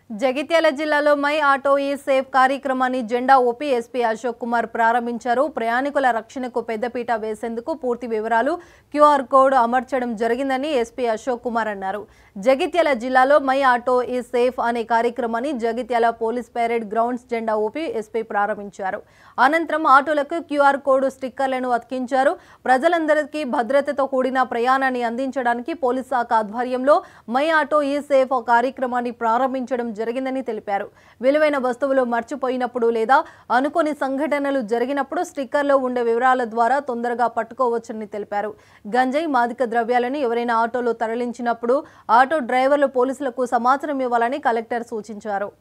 జగిత్యాల జిల్లాలో my auto ఈ safe కార్యక్రమాన్ని జెండా ఊపి ఎస్పీ అశోక్ కుమార్ ప్రారంభించారు ప్రయాణికుల రక్షణకు పెద్దపీట వేసేందుకు పూర్తి వివరాలు క్యూఆర్ కోడ్ అమర్చడం జరిగిందని ఎస్పీ అశోక్ కుమార్ అన్నారు జగిత్యాల జిల్లాలో మై ఆటో ఈ సేఫ్ అనే కార్యక్రమాన్ని జగిత్యాల పోలీస్ పెరేడ్ గ్రౌండ్స్ జెండా ఊపి ఎస్పీ ప్రారంభించారు అనంతరం ఆటోలకు క్యూఆర్ కోడ్ స్టిక్కర్లను అతికించారు ప్రజలందరికీ భద్రతతో కూడిన ప్రయాణాన్ని అందించడానికి పోలీస్ శాఖ ఆధ్వర్యంలో మై ఆటో ఈ సేఫ్ కార్యక్రమాన్ని ప్రారంభించడం జరిగిందని తెలిపారు విలువైన వస్తువులు మర్చిపోయినప్పుడు లేదా అనుకోని సంఘటనలు జరిగినప్పుడు స్టిక్కర్లో ఉండే వివరాల ద్వారా తొందరగా పట్టుకోవచ్చని తెలిపారు గంజాయి మాదక ద్రవ్యాలను ఎవరైనా ఆటోలో తరలించినప్పుడు ఆటో డ్రైవర్లు పోలీసులకు సమాచారం ఇవ్వాలని కలెక్టర్ సూచించారు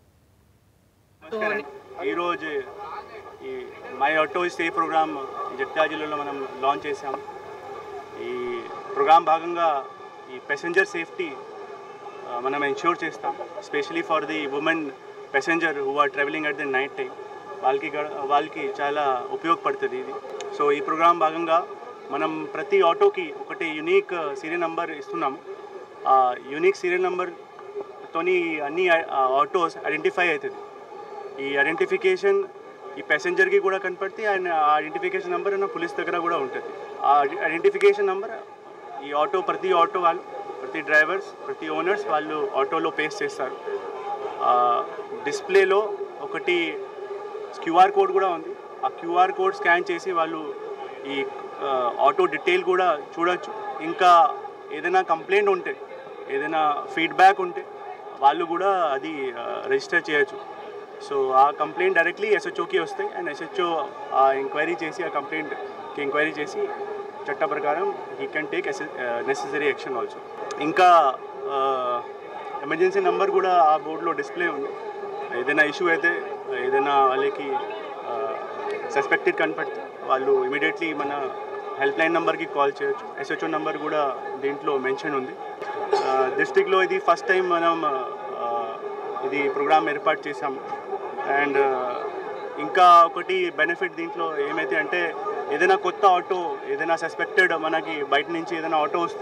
ఈరోజు ఈ my auto stay programme Jagtial జిల్లాలో మనం లాంచ్ చేసాం ఈ ప్రోగ్రామ్ భాగంగా ఈ ప్యాసింజర్ సేఫ్టీ మనం ఎన్ష్యూర్ చేస్తాం specially for the women passenger who are travelling at the night time వాళ్ళకి గ- వాళ్ళకి చాలా ఉపయోగపడుతుంది ఇది సో ఈ ప్రోగ్రామ్ భాగంగా మనం ప్రతి ఆటోకి ఒకటి యునీక్ సీరియల్ నంబర్ ఇస్తున్నాము ఆ యునీక్ సీరియల్ నెంబర్తోని అన్ని ఆటోస్ ఐడెంటిఫై అవుతుంది ఈ ఐడెంటిఫికేషన్ ఈ ప్యాసింజర్కి కూడా కనపడితే ఆయన ఆ ఐడెంటిఫికేషన్ నెంబర్ అన్న పోలీస్ దగ్గర కూడా ఉంటుంది ఆ ఐడెంటిఫికేషన్ నెంబర్ ఈ ఆటో ప్రతి ఆటో వాళ్ళు ప్రతి డ్రైవర్స్ ప్రతి ఓనర్స్ వాళ్ళు ఆటోలో పేస్ట్ చేస్తారు ఆ డిస్ప్లేలో ఒకటి క్యూఆర్ కోడ్ కూడా ఉంది ఆ క్యూఆర్ కోడ్ స్కాన్ చేసి వాళ్ళు ఈ ఆ, ఆటో డీటెయిల్ కూడా చూడొచ్చు ఇంకా ఏదైనా కంప్లైంట్ ఉంటే ఏదైనా ఫీడ్బ్యాక్ ఉంటే వాళ్ళు కూడా అది ఆ, రిజిస్టర్ చేయొచ్చు సో ఆ కంప్లైంట్ డైరెక్ట్లీ ఎస్హెచ్ఓకి వస్తాయి అండ్ ఎస్హెచ్ఓ ఆ ఎంక్వైరీ చేసి ఆ కంప్లైంట్కి ఎంక్వైరీ చేసి చట్ట ప్రకారం he can take necessary action also ఇంకా ఎమర్జెన్సీ నెంబర్ కూడా ఆ బోర్డులో డిస్ప్లే ఉంది ఏదైనా ఇష్యూ అయితే ఏదైనా వాళ్ళకి సస్పెక్టెడ్ కనపడితే వాళ్ళు ఇమీడియట్లీ మన హెల్ప్ లైన్ నెంబర్కి కాల్ చేయొచ్చు ఎస్హెచ్ఓ నెంబర్ కూడా దీంట్లో మెన్షన్ ఉంది డిస్ట్రిక్ట్లో ఇది ఫస్ట్ టైం మనం ఆ, ఇది ప్రోగ్రామ్ ఏర్పాటు చేశాము అండ్ ఇంకా ఒకటి బెనిఫిట్ దీంట్లో ఏమైతే అంటే ఏదైనా కొత్త ఆటో ఏదైనా సస్పెక్టెడ్ మనకి బయట నుంచి ఏదైనా ఆటో వస్తే